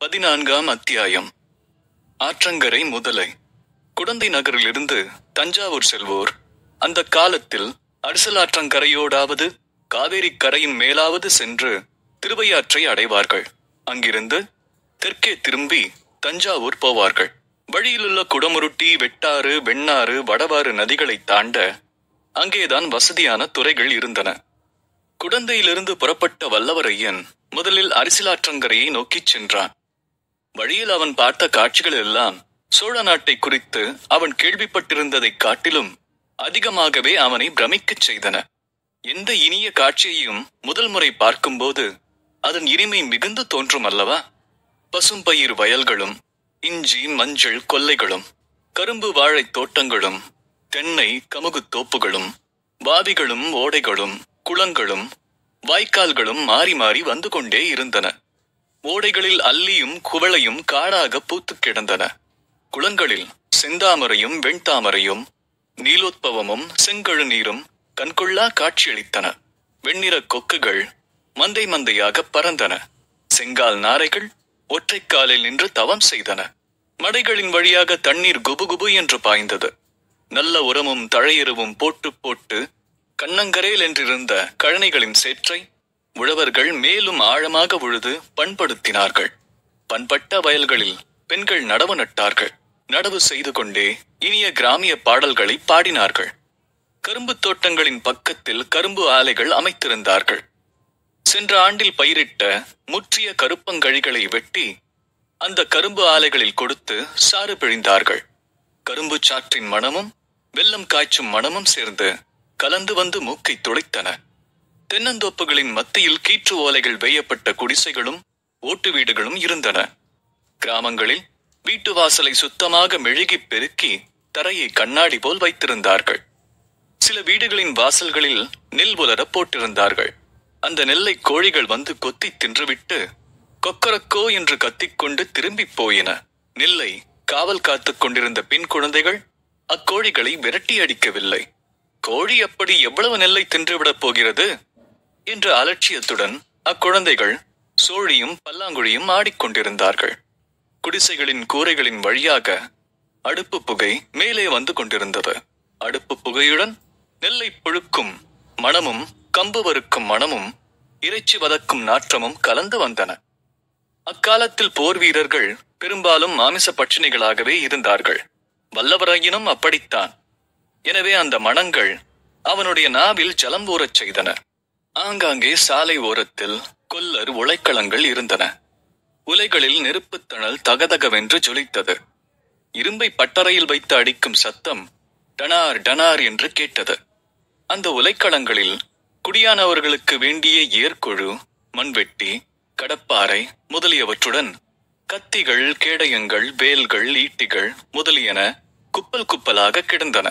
பதினான்காம் அத்தியாயம் ஆற்றங்கரை முதலை குடந்தை நகரிலிருந்து தஞ்சாவூர் செல்வோர் அந்த காலத்தில் அரசலாற்றங்கரையோடாவது காவேரி கரையின் மேலாவது சென்று திருவையாற்றை அடைவார்கள் அங்கிருந்து தெற்கே திரும்பி தஞ்சாவூர் போவார்கள் வழியிலுள்ள குடமுருட்டி வெட்டாறு வெண்ணாறு வடவாறு நதிகளை தாண்ட அங்கேதான் வசதியான துறைகள் இருந்தன குடந்தையிலிருந்து புறப்பட்ட வல்லவரையன் முதலில் அரசியலாற்றங்கரையை நோக்கிச் சென்றான் வழியில் அவன் பார்த்த காட்சிகள் எல்லாம் சோழ நாட்டை குறித்து அவன் கேள்விப்பட்டிருந்ததைக் காட்டிலும் அதிகமாகவே அவனை பிரமிக்கச் செய்தன எந்த இனிய காட்சியையும் முதல் முறை பார்க்கும்போது அதன் இனிமை மிகுந்து தோன்றும் அல்லவா பசும்பயிர் வயல்களும் இஞ்சி மஞ்சள் கொல்லைகளும் கரும்பு வாழைத் தோட்டங்களும் தென்னை கமுகுத் தோப்புகளும் வாவிகளும் ஓடைகளும் குளங்களும் வாய்க்கால்களும் மாறி மாறி வந்து கொண்டே இருந்தன ஓடைகளில் அல்லியும் குவளையும் காடாக பூத்துக் கிடந்தன குளங்களில் செந்தாமரையும் வெண்தாமரையும் நீலோத்பவமும் செங்கழு நீரும் கண்கொள்ளா காட்சியளித்தன வெண்ணிற கொக்குகள் மந்தை மந்தையாக பறந்தன செங்கால் நாரைகள் ஒற்றைக் காலில் நின்று தவம் செய்தன மடைகளின் வழியாக தண்ணீர் குபுகுபு என்று பாய்ந்தது நல்ல உரமும் தழையுறவும் போட்டு போட்டு கண்ணங்கரேல் என்றிருந்த கழனைகளின் சேற்றை உழவர்கள் மேலும் ஆழமாக உழுது பண்படுத்தினார்கள் பண்பட்ட வயல்களில் பெண்கள் நடவு நட்டார்கள் நடவு செய்து கொண்டே இனிய கிராமிய பாடல்களை பாடினார்கள் கரும்புத் தோட்டங்களின் பக்கத்தில் கரும்பு ஆலைகள் அமைத்திருந்தார்கள் சென்ற ஆண்டில் பயிரிட்ட முற்றிய கருப்பங்கழிகளை வெட்டி அந்த கரும்பு ஆலைகளில் கொடுத்து சாறு பிழிந்தார்கள் கரும்பு சாற்றின் மணமும் வெல்லம் காய்ச்சும் மணமும் சேர்ந்து கலந்து வந்து மூக்கை துளைத்தன தென்னந்தோப்புகளின் மத்தியில் கீற்று ஓலைகள் வேயப்பட்ட குடிசைகளும் ஓட்டு வீடுகளும் இருந்தன கிராமங்களில் வீட்டு வாசலை சுத்தமாக மெழுகி பெருக்கி தரையை கண்ணாடி போல் வைத்திருந்தார்கள் சில வீடுகளின் வாசல்களில் நெல் உலர போட்டிருந்தார்கள் அந்த நெல்லை கோழிகள் வந்து கொத்தி தின்றுவிட்டு கொக்கரக்கோ என்று கத்திக்கொண்டு திரும்பிப் போயின நெல்லை காவல் காத்துக் கொண்டிருந்த பெண் குழந்தைகள் அக்கோழிகளை விரட்டி அடிக்கவில்லை கோழி அப்படி எவ்வளவு நெல்லை தின்றுவிடப் போகிறது என்ற அலட்சியத்துடன் அக்குழந்தைகள் சோழியும் பல்லாங்குழியும் ஆடிக்கொண்டிருந்தார்கள் குடிசைகளின் கூரைகளின் வழியாக அடுப்பு புகை மேலே வந்து கொண்டிருந்தது அடுப்பு புகையுடன் நெல்லை புழுக்கும் மணமும் கம்பு வறுக்கும் மணமும் இறைச்சி வதக்கும் நாற்றமும் கலந்து வந்தன அக்காலத்தில் போர் வீரர்கள் பெரும்பாலும் மாமிச பட்சிணிகளாகவே இருந்தார்கள் வல்லவராயினும் அப்படித்தான் எனவே அந்த மணங்கள் அவனுடைய நாவில் ஜலம் ஊறச் செய்தன ஆங்காங்கே சாலை ஓரத்தில் கொல்லர் உலைக்களங்கள் இருந்தன உலைகளில் நெருப்புத் தணல் தகதகவென்று ஜொலித்தது இரும்பை பட்டறையில் வைத்து அடிக்கும் சத்தம் டனார் டனார் என்று கேட்டது அந்த உலைக்களங்களில் குடியானவர்களுக்கு வேண்டிய ஏர்க்குழு மண்வெட்டி கடப்பாறை முதலியவற்றுடன் கத்திகள் கேடயங்கள் வேல்கள் ஈட்டிகள் முதலியன குப்பல் குப்பலாக கிடந்தன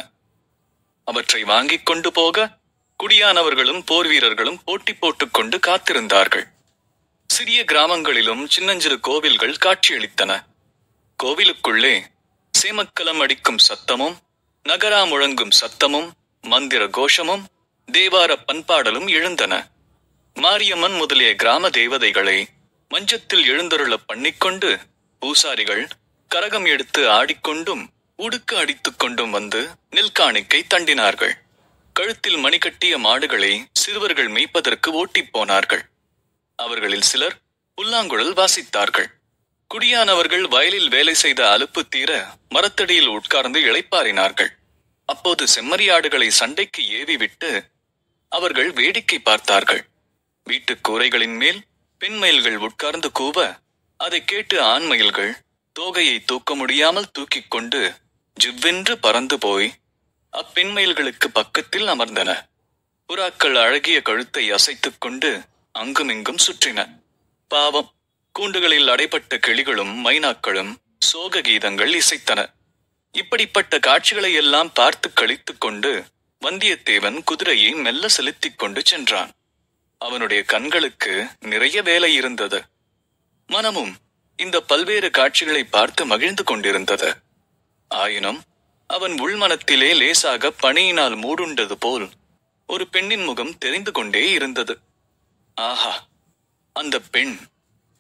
அவற்றை வாங்கிக் கொண்டு போக குடியானவர்களும் போர் வீரர்களும் போட்டி போட்டுக்கொண்டு காத்திருந்தார்கள் சிறிய கிராமங்களிலும் சின்னஞ்சிறு கோவில்கள் காட்சியளித்தன கோவிலுக்குள்ளே சேமக்கலம் அடிக்கும் சத்தமும் நகரா முழங்கும் சத்தமும் மந்திர கோஷமும் தேவார பண்பாடலும் எழுந்தன மாரியம்மன் முதலிய கிராம தேவதைகளை மஞ்சத்தில் எழுந்தருள பண்ணிக்கொண்டு பூசாரிகள் கரகம் எடுத்து ஆடிக்கொண்டும் உடுக்கு அடித்துக் கொண்டும் வந்து நெல்காணிக்கை தண்டினார்கள் கழுத்தில் மணி கட்டிய மாடுகளை சிறுவர்கள் மேய்ப்பதற்கு ஓட்டிப் போனார்கள் அவர்களில் சிலர் புல்லாங்குழல் வாசித்தார்கள் குடியானவர்கள் வயலில் வேலை செய்த அலுப்பு தீர மரத்தடியில் உட்கார்ந்து இளைப்பாறினார்கள் அப்போது செம்மறியாடுகளை சண்டைக்கு ஏவி விட்டு அவர்கள் வேடிக்கை பார்த்தார்கள் வீட்டுக் கூரைகளின் மேல் பெண்மயில்கள் உட்கார்ந்து கூவ அதை கேட்டு ஆண்மயில்கள் தோகையை தூக்க முடியாமல் தூக்கிக் கொண்டு ஜிவ்வென்று பறந்து போய் அப்பெண்மயில்களுக்கு பக்கத்தில் அமர்ந்தன புறாக்கள் அழகிய கழுத்தை அசைத்துக் கொண்டு அங்குமிங்கும் சுற்றின பாவம் கூண்டுகளில் அடைப்பட்ட கிளிகளும் மைனாக்களும் சோக கீதங்கள் இசைத்தன இப்படிப்பட்ட காட்சிகளை எல்லாம் பார்த்து கழித்துக் கொண்டு வந்தியத்தேவன் குதிரையை மெல்ல செலுத்திக் கொண்டு சென்றான் அவனுடைய கண்களுக்கு நிறைய வேலை இருந்தது மனமும் இந்த பல்வேறு காட்சிகளை பார்த்து மகிழ்ந்து கொண்டிருந்தது ஆயினும் அவன் உள்மனத்திலே லேசாக பனியினால் மூடுண்டது போல் ஒரு பெண்ணின் முகம் தெரிந்து கொண்டே இருந்தது ஆஹா அந்த பெண்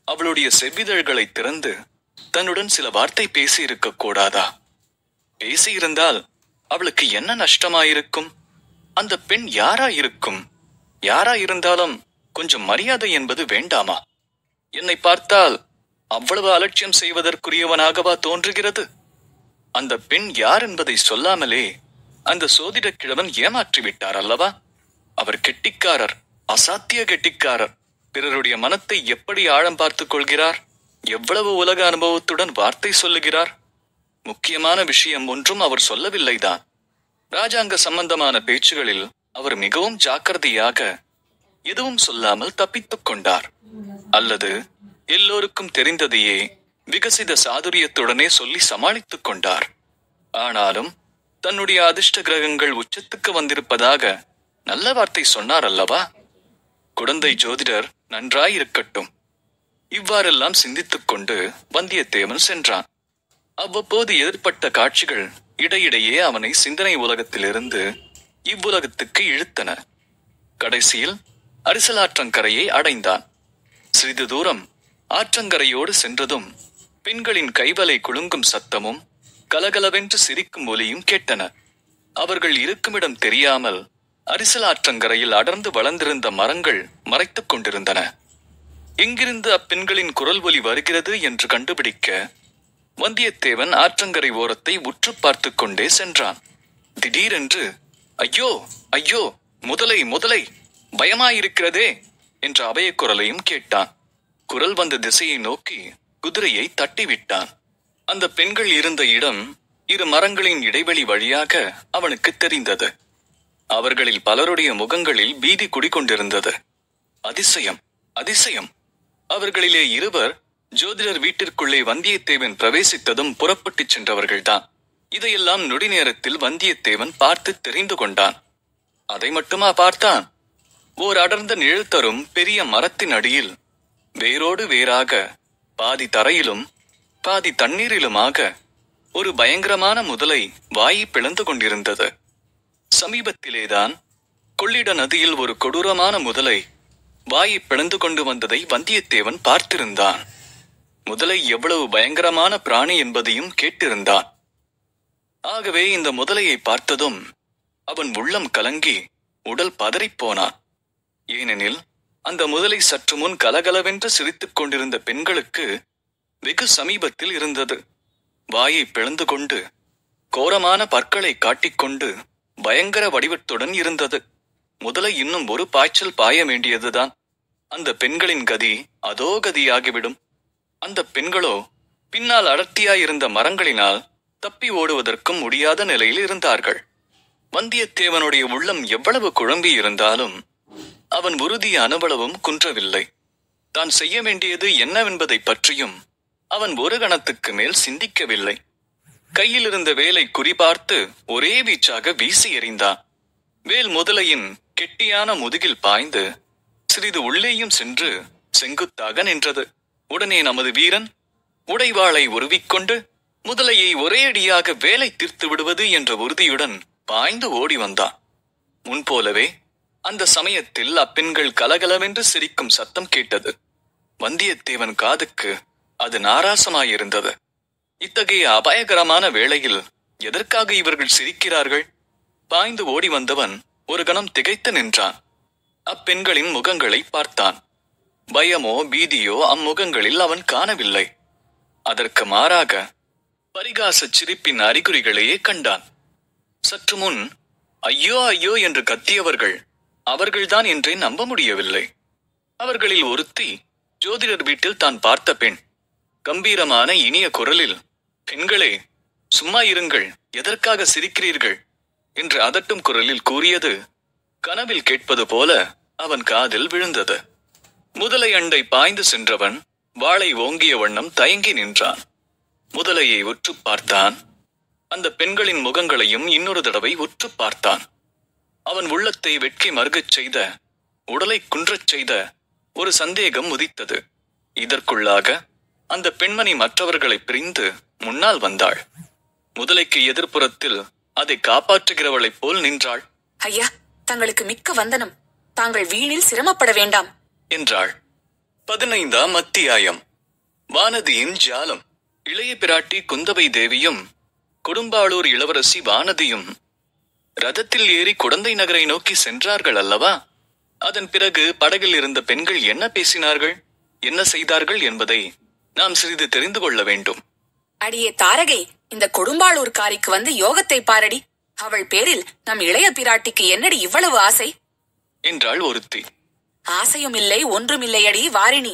அவளுடைய செவ்விதழ்களை திறந்து தன்னுடன் சில வார்த்தை பேசி இருக்க கூடாதா பேசியிருந்தால் அவளுக்கு என்ன நஷ்டமாயிருக்கும் அந்த பெண் யாரா இருக்கும் யாரா இருந்தாலும் கொஞ்சம் மரியாதை என்பது வேண்டாமா என்னை பார்த்தால் அவ்வளவு அலட்சியம் செய்வதற்குரியவனாகவா தோன்றுகிறது அந்த பெண் யார் என்பதை சொல்லாமலே அந்த சோதிட கிழவன் ஏமாற்றி விட்டார் அல்லவா அவர் கெட்டிக்காரர் அசாத்திய கெட்டிக்காரர் பிறருடைய மனத்தை எப்படி ஆழம் பார்த்துக் கொள்கிறார் எவ்வளவு உலக அனுபவத்துடன் வார்த்தை சொல்லுகிறார் முக்கியமான விஷயம் ஒன்றும் அவர் சொல்லவில்லைதான் ராஜாங்க சம்பந்தமான பேச்சுகளில் அவர் மிகவும் ஜாக்கிரதையாக எதுவும் சொல்லாமல் தப்பித்துக் கொண்டார் அல்லது எல்லோருக்கும் தெரிந்ததையே விகசித சாதுரியத்துடனே சொல்லி சமாளித்துக் கொண்டார் ஆனாலும் தன்னுடைய அதிர்ஷ்ட கிரகங்கள் உச்சத்துக்கு வந்திருப்பதாக நல்ல வார்த்தை சொன்னார் அல்லவா குடந்தை ஜோதிடர் நன்றாயிருக்கட்டும் இவ்வாறெல்லாம் சிந்தித்துக் கொண்டு வந்தியத்தேவன் சென்றான் அவ்வப்போது எதிர்ப்பட்ட காட்சிகள் இடையிடையே அவனை சிந்தனை உலகத்திலிருந்து இவ்வுலகத்துக்கு இழுத்தன கடைசியில் அரிசலாற்றங்கரையை அடைந்தான் சிறிது தூரம் ஆற்றங்கரையோடு சென்றதும் பெண்களின் கைவலை குலுங்கும் சத்தமும் கலகலவென்று சிரிக்கும் ஒலியும் கேட்டன அவர்கள் இருக்குமிடம் தெரியாமல் அரிசலாற்றங்கரையில் அடர்ந்து வளர்ந்திருந்த மரங்கள் மறைத்துக் கொண்டிருந்தன எங்கிருந்து அப்பெண்களின் குரல் ஒலி வருகிறது என்று கண்டுபிடிக்க வந்தியத்தேவன் ஆற்றங்கரை ஓரத்தை உற்று பார்த்துக் கொண்டே சென்றான் திடீரென்று ஐயோ ஐயோ முதலை முதலை பயமாயிருக்கிறதே என்ற அபயக் குரலையும் கேட்டான் குரல் வந்த திசையை நோக்கி குதிரையை தட்டிவிட்டான் அந்த பெண்கள் இருந்த இடம் இரு மரங்களின் இடைவெளி வழியாக அவனுக்கு தெரிந்தது அவர்களில் பலருடைய முகங்களில் பீதி குடிகொண்டிருந்தது அதிசயம் அதிசயம் அவர்களிலே இருவர் ஜோதிடர் வீட்டிற்குள்ளே வந்தியத்தேவன் பிரவேசித்ததும் புறப்பட்டுச் சென்றவர்கள்தான் இதையெல்லாம் நொடி நேரத்தில் வந்தியத்தேவன் பார்த்து தெரிந்து கொண்டான் அதை மட்டுமா பார்த்தான் ஓர் அடர்ந்த நிழல் தரும் பெரிய மரத்தின் அடியில் வேரோடு வேறாக பாதி தரையிலும் பாதி தண்ணீரிலுமாக ஒரு பயங்கரமான முதலை வாயை பிளந்து கொண்டிருந்தது சமீபத்திலேதான் கொள்ளிட நதியில் ஒரு கொடூரமான முதலை வாயை பிளந்து கொண்டு வந்ததை வந்தியத்தேவன் பார்த்திருந்தான் முதலை எவ்வளவு பயங்கரமான பிராணி என்பதையும் கேட்டிருந்தான் ஆகவே இந்த முதலையை பார்த்ததும் அவன் உள்ளம் கலங்கி உடல் பதறிப் போனான் ஏனெனில் அந்த முதலை சற்று முன் கலகலவென்று சிரித்துக் கொண்டிருந்த பெண்களுக்கு வெகு சமீபத்தில் இருந்தது வாயை பிளந்து கொண்டு கோரமான பற்களை காட்டிக்கொண்டு பயங்கர வடிவத்துடன் இருந்தது முதலை இன்னும் ஒரு பாய்ச்சல் பாய வேண்டியதுதான் அந்த பெண்களின் கதி அதோ கதியாகிவிடும் அந்த பெண்களோ பின்னால் அடர்த்தியாயிருந்த மரங்களினால் தப்பி ஓடுவதற்கும் முடியாத நிலையில் இருந்தார்கள் வந்தியத்தேவனுடைய உள்ளம் எவ்வளவு குழம்பி இருந்தாலும் அவன் உறுதிய அனுபவம் குன்றவில்லை தான் செய்ய வேண்டியது என்னவென்பதை பற்றியும் அவன் ஒரு கணத்துக்கு மேல் சிந்திக்கவில்லை கையில் இருந்த வேலை குறிபார்த்து ஒரே வீச்சாக வீசி எறிந்தான் வேல் முதலையின் கெட்டியான முதுகில் பாய்ந்து சிறிது உள்ளேயும் சென்று செங்குத்தாக நின்றது உடனே நமது வீரன் உடைவாளை உருவிக்கொண்டு முதலையை ஒரே அடியாக வேலை தீர்த்து விடுவது என்ற உறுதியுடன் பாய்ந்து ஓடி வந்தான் முன்போலவே அந்த சமயத்தில் அப்பெண்கள் கலகலவென்று சிரிக்கும் சத்தம் கேட்டது வந்தியத்தேவன் காதுக்கு அது நாராசமாயிருந்தது இத்தகைய அபாயகரமான வேளையில் எதற்காக இவர்கள் சிரிக்கிறார்கள் பாய்ந்து ஓடி வந்தவன் ஒரு கணம் திகைத்து நின்றான் அப்பெண்களின் முகங்களை பார்த்தான் பயமோ பீதியோ அம்முகங்களில் அவன் காணவில்லை அதற்கு மாறாக பரிகாசச் சிரிப்பின் அறிகுறிகளையே கண்டான் சற்று முன் ஐயோ ஐயோ என்று கத்தியவர்கள் அவர்கள்தான் என்றே நம்ப முடியவில்லை அவர்களில் ஒருத்தி ஜோதிடர் வீட்டில் தான் பார்த்த பெண் கம்பீரமான இனிய குரலில் பெண்களே சும்மா இருங்கள் எதற்காக சிரிக்கிறீர்கள் என்று அதட்டும் குரலில் கூறியது கனவில் கேட்பது போல அவன் காதில் விழுந்தது முதலை அண்டை பாய்ந்து சென்றவன் வாளை ஓங்கிய வண்ணம் தயங்கி நின்றான் முதலையை உற்று பார்த்தான் அந்த பெண்களின் முகங்களையும் இன்னொரு தடவை உற்று பார்த்தான் அவன் உள்ளத்தை வெட்கி மறுகச் செய்த உடலை குன்றச் செய்த ஒரு சந்தேகம் உதித்தது இதற்குள்ளாக அந்த பெண்மணி மற்றவர்களை பிரிந்து முன்னால் வந்தாள் முதலைக்கு எதிர்ப்புறத்தில் அதை காப்பாற்றுகிறவளைப் போல் நின்றாள் ஐயா தங்களுக்கு மிக்க வந்தனம் தாங்கள் வீணில் சிரமப்பட வேண்டாம் என்றாள் பதினைந்தாம் அத்தியாயம் வானதியின் ஜாலம் இளைய பிராட்டி குந்தவை தேவியும் கொடும்பாளூர் இளவரசி வானதியும் ரதத்தில் ஏறி குடந்தை நகரை நோக்கி சென்றார்கள் அல்லவா அதன் பிறகு படகில் இருந்த பெண்கள் என்ன பேசினார்கள் என்ன செய்தார்கள் என்பதை நாம் சிறிது தெரிந்து கொள்ள வேண்டும் அடியே தாரகை இந்த கொடும்பாளூர்காரிக்கு வந்து யோகத்தை பாரடி அவள் பேரில் நம் இளைய பிராட்டிக்கு என்னடி இவ்வளவு ஆசை என்றாள் ஒருத்தி ஆசையும் இல்லை ஒன்றும் இல்லையடி வாரிணி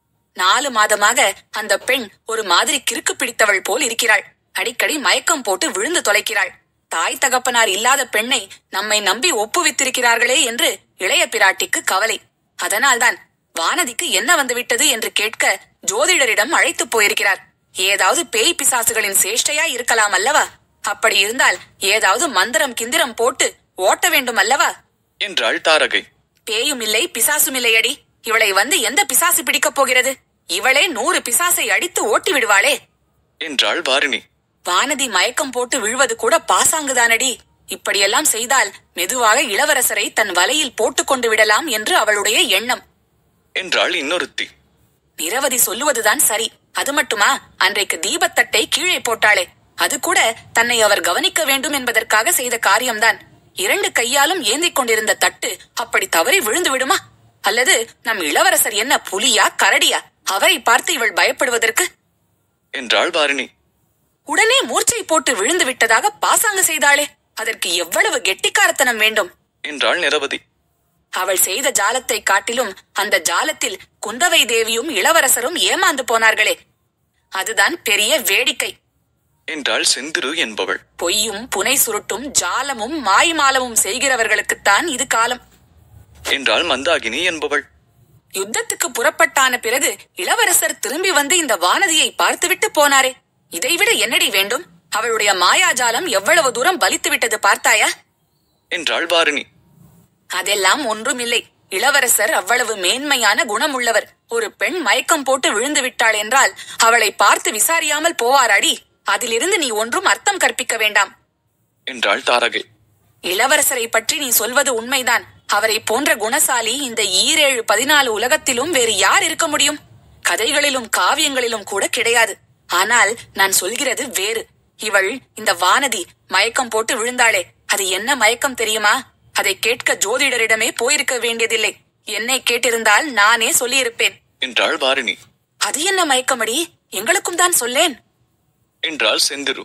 நாலு மாதமாக அந்த பெண் ஒரு மாதிரி கிறுக்கு பிடித்தவள் போல் இருக்கிறாள் அடிக்கடி மயக்கம் போட்டு விழுந்து தொலைக்கிறாள் தாய் தகப்பனார் இல்லாத பெண்ணை நம்மை நம்பி ஒப்புவித்திருக்கிறார்களே என்று இளைய பிராட்டிக்கு கவலை அதனால்தான் வானதிக்கு என்ன வந்துவிட்டது என்று கேட்க ஜோதிடரிடம் அழைத்து போயிருக்கிறார் ஏதாவது பேய் பிசாசுகளின் சேஷ்டையா இருக்கலாம் அல்லவா அப்படி இருந்தால் ஏதாவது மந்திரம் கிந்திரம் போட்டு ஓட்ட வேண்டும் அல்லவா என்றாள் தாரகை பேயும் இல்லை பிசாசும் இல்லையடி இவளை வந்து எந்த பிசாசு பிடிக்கப் போகிறது இவளே நூறு பிசாசை அடித்து ஓட்டி விடுவாளே என்றாள் வாரிணி வானதி மயக்கம் போட்டு விழுவது கூட பாசாங்குதானடி இப்படியெல்லாம் செய்தால் மெதுவாக இளவரசரை தன் வலையில் போட்டுக் கொண்டு விடலாம் என்று அவளுடைய எண்ணம் என்றாள் இன்னொருத்தி நிரவதி சொல்லுவதுதான் சரி அது மட்டுமா அன்றைக்கு தீபத்தட்டை கீழே போட்டாளே அது கூட தன்னை அவர் கவனிக்க வேண்டும் என்பதற்காக செய்த காரியம்தான் இரண்டு கையாலும் ஏந்திக் கொண்டிருந்த தட்டு அப்படி தவறி விழுந்து விடுமா அல்லது நம் இளவரசர் என்ன புலியா கரடியா அவரை பார்த்து இவள் பயப்படுவதற்கு என்றாள் வாரிணி உடனே மூர்ச்சை போட்டு விழுந்து விட்டதாக பாசாங்கு செய்தாளே அதற்கு எவ்வளவு கெட்டிக்காரத்தனம் வேண்டும் என்றாள் நிரவதி அவள் செய்த ஜாலத்தை காட்டிலும் அந்த ஜாலத்தில் குந்தவை தேவியும் இளவரசரும் ஏமாந்து போனார்களே அதுதான் பெரிய வேடிக்கை என்றாள் செந்திரு என்பவள் பொய்யும் புனை சுருட்டும் ஜாலமும் மாய்மாலமும் செய்கிறவர்களுக்குத்தான் இது காலம் என்றாள் மந்தாகினி என்பவள் யுத்தத்துக்கு புறப்பட்டான பிறகு இளவரசர் திரும்பி வந்து இந்த வானதியை பார்த்துவிட்டு போனாரே இதைவிட என்னடி வேண்டும் அவளுடைய மாயாஜாலம் எவ்வளவு தூரம் பலித்து விட்டது பார்த்தாயா என்றாள் வாரிணி அதெல்லாம் ஒன்றுமில்லை இளவரசர் அவ்வளவு மேன்மையான குணமுள்ளவர் ஒரு பெண் மயக்கம் போட்டு விழுந்து விட்டாள் என்றால் அவளை பார்த்து விசாரியாமல் போவாராடி அதிலிருந்து நீ ஒன்றும் அர்த்தம் கற்பிக்க வேண்டாம் என்றாள் தாரகை இளவரசரை பற்றி நீ சொல்வது உண்மைதான் அவரை போன்ற குணசாலி இந்த ஈரேழு பதினாலு உலகத்திலும் வேறு யார் இருக்க முடியும் கதைகளிலும் காவியங்களிலும் கூட கிடையாது ஆனால் நான் சொல்கிறது வேறு இவள் இந்த வானதி மயக்கம் போட்டு விழுந்தாளே அது என்ன மயக்கம் தெரியுமா அதை கேட்க ஜோதிடரிடமே போயிருக்க வேண்டியதில்லை என்னை கேட்டிருந்தால் நானே சொல்லியிருப்பேன் என்றாள் வாரிணி அது என்ன மயக்கமடி எங்களுக்கும் தான் சொல்லேன் என்றாள் செந்திரு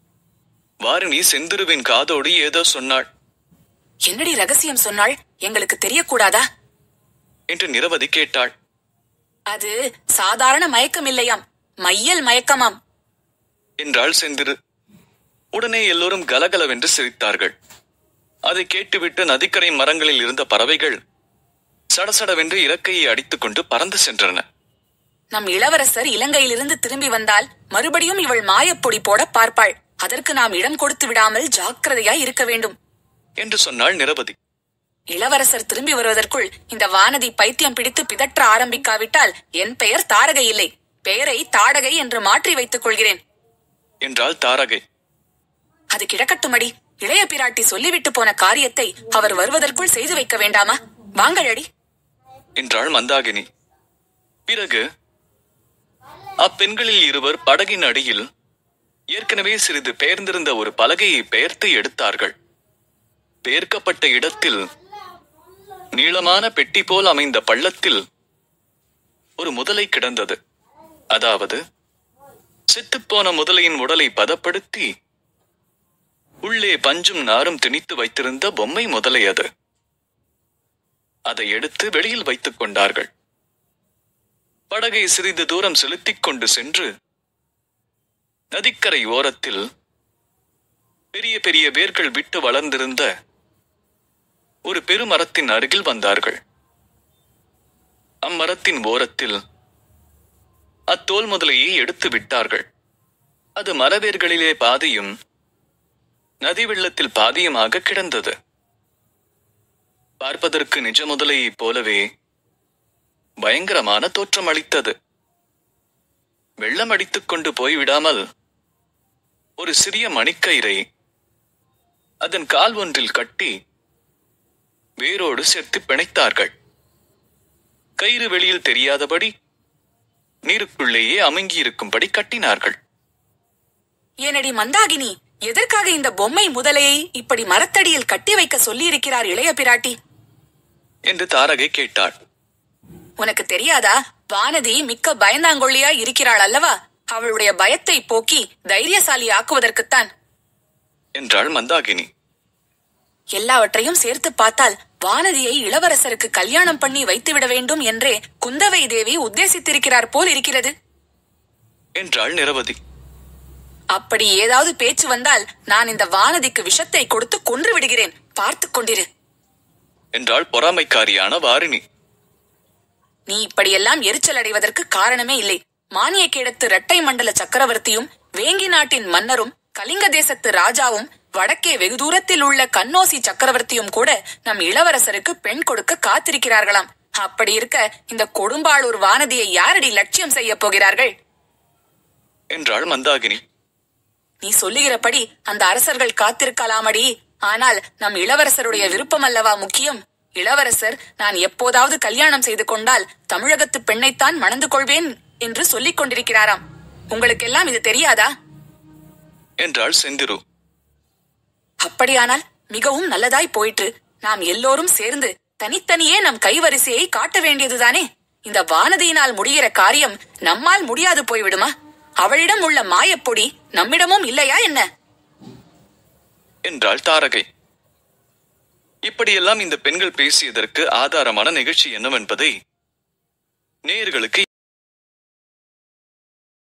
வாரிணி செந்திருவின் காதோடு ஏதோ சொன்னாள் என்னடி ரகசியம் சொன்னாள் எங்களுக்கு தெரியக்கூடாதா என்று நிரவதி கேட்டாள் அது சாதாரண மயக்கம் இல்லையாம் மையல் மயக்கமாம் என்றாள் செந்திரு உடனே எல்லோரும் கலகலவென்று சிரித்தார்கள் அதை கேட்டுவிட்டு நதிக்கரை மரங்களில் இருந்த பறவைகள் சடசடவென்று இறக்கையை அடித்துக்கொண்டு பறந்து சென்றன நம் இளவரசர் இலங்கையிலிருந்து திரும்பி வந்தால் மறுபடியும் இவள் மாயப்பொடி போட பார்ப்பாள் அதற்கு நாம் இடம் கொடுத்து விடாமல் ஜாக்கிரதையாய் இருக்க வேண்டும் என்று சொன்னாள் நிரவதி இளவரசர் திரும்பி வருவதற்குள் இந்த வானதி பைத்தியம் பிடித்து பிதற்ற ஆரம்பிக்காவிட்டால் என் பெயர் தாரகை இல்லை பெயரை தாடகை என்று மாற்றி வைத்துக் கொள்கிறேன் என்றாள் தாரகை அது கிடக்கட்டுமடி இளைய பிராட்டி சொல்லிவிட்டு போன காரியத்தை அவர் வருவதற்குள் செய்து வைக்க வேண்டாமா வாங்களடி என்றாள் மந்தாகினி பிறகு அப்பெண்களில் இருவர் படகின் அடியில் ஏற்கனவே சிறிது பெயர்ந்திருந்த ஒரு பலகையை பெயர்த்து எடுத்தார்கள் பெயர்க்கப்பட்ட இடத்தில் நீளமான பெட்டி போல் அமைந்த பள்ளத்தில் ஒரு முதலை கிடந்தது அதாவது செத்துப்போன முதலையின் உடலை பதப்படுத்தி உள்ளே பஞ்சும் நாரும் திணித்து வைத்திருந்த பொம்மை முதலை அது அதை எடுத்து வெளியில் வைத்துக் கொண்டார்கள் படகை சிறிது தூரம் செலுத்திக் கொண்டு சென்று நதிக்கரை ஓரத்தில் பெரிய பெரிய வேர்கள் விட்டு வளர்ந்திருந்த ஒரு பெருமரத்தின் அருகில் வந்தார்கள் அம்மரத்தின் ஓரத்தில் அத்தோல் முதலையை எடுத்து விட்டார்கள் அது மரவேர்களிலே பாதியும் நதி வெள்ளத்தில் பாதியுமாக கிடந்தது பார்ப்பதற்கு நிஜ முதலையைப் போலவே பயங்கரமான தோற்றம் அளித்தது வெள்ளம் அடித்துக் கொண்டு போய்விடாமல் ஒரு சிறிய மணிக்கயிறை அதன் கால் ஒன்றில் கட்டி வேரோடு சேர்த்து பிணைத்தார்கள் கயிறு வெளியில் தெரியாதபடி நீருக்குள்ளேயே அமுங்கியிருக்கும்படி கட்டினார்கள் ஏனடி மந்தாகினி எதற்காக இந்த பொம்மை முதலையை இப்படி மரத்தடியில் கட்டி வைக்க சொல்லியிருக்கிறார் இளைய பிராட்டி என்று தாரகை கேட்டாள் உனக்கு தெரியாதா வானதி மிக்க பயந்தாங்கொள்ளியா இருக்கிறாள் அல்லவா அவளுடைய பயத்தை போக்கி தைரியசாலி ஆக்குவதற்குத்தான் என்றாள் மந்தாகினி எல்லாவற்றையும் சேர்த்து பார்த்தால் வானதியை இளவரசருக்கு கல்யாணம் பண்ணி வைத்துவிட வேண்டும் என்றே குந்தவை தேவி உத்தேசித்திருக்கிறார் போல் இருக்கிறது என்றாள் நிரவதி அப்படி ஏதாவது பேச்சு வந்தால் நான் இந்த வானதிக்கு விஷத்தை கொடுத்து கொன்று விடுகிறேன் பார்த்துக் கொண்டிரு என்றாள் பொறாமைக்காரியான வாரிணி நீ இப்படியெல்லாம் எரிச்சல் அடைவதற்கு காரணமே இல்லை மானியக்கேடத்து இரட்டை மண்டல சக்கரவர்த்தியும் வேங்கி நாட்டின் மன்னரும் கலிங்க தேசத்து ராஜாவும் வடக்கே வெகு தூரத்தில் உள்ள கண்ணோசி சக்கரவர்த்தியும் கூட நம் இளவரசருக்கு பெண் கொடுக்க காத்திருக்கிறார்களாம் அப்படி இருக்க இந்த கொடும்பாளூர் வானதியை யாரடி லட்சியம் செய்ய போகிறார்கள் என்றாள் மந்தாகினி நீ சொல்லுகிறபடி அந்த அரசர்கள் காத்திருக்கலாமடி ஆனால் நம் இளவரசருடைய விருப்பம் அல்லவா முக்கியம் இளவரசர் நான் எப்போதாவது கல்யாணம் செய்து கொண்டால் தமிழகத்து பெண்ணைத்தான் மணந்து கொள்வேன் என்று சொல்லிக் கொண்டிருக்கிறாராம் உங்களுக்கெல்லாம் இது தெரியாதா என்றாள் செந்திரு அப்படியானால் மிகவும் நல்லதாய் போயிற்று நாம் எல்லோரும் சேர்ந்து தனித்தனியே நம் கைவரிசையை காட்ட வேண்டியதுதானே இந்த வானதியினால் முடிகிற காரியம் நம்மால் முடியாது போய்விடுமா அவளிடம் உள்ள மாயப்பொடி நம்மிடமும் இல்லையா என்ன என்றாள் தாரகை இப்படியெல்லாம் இந்த பெண்கள் பேசியதற்கு ஆதாரமான நிகழ்ச்சி என்னவென்பதை நேயர்களுக்கு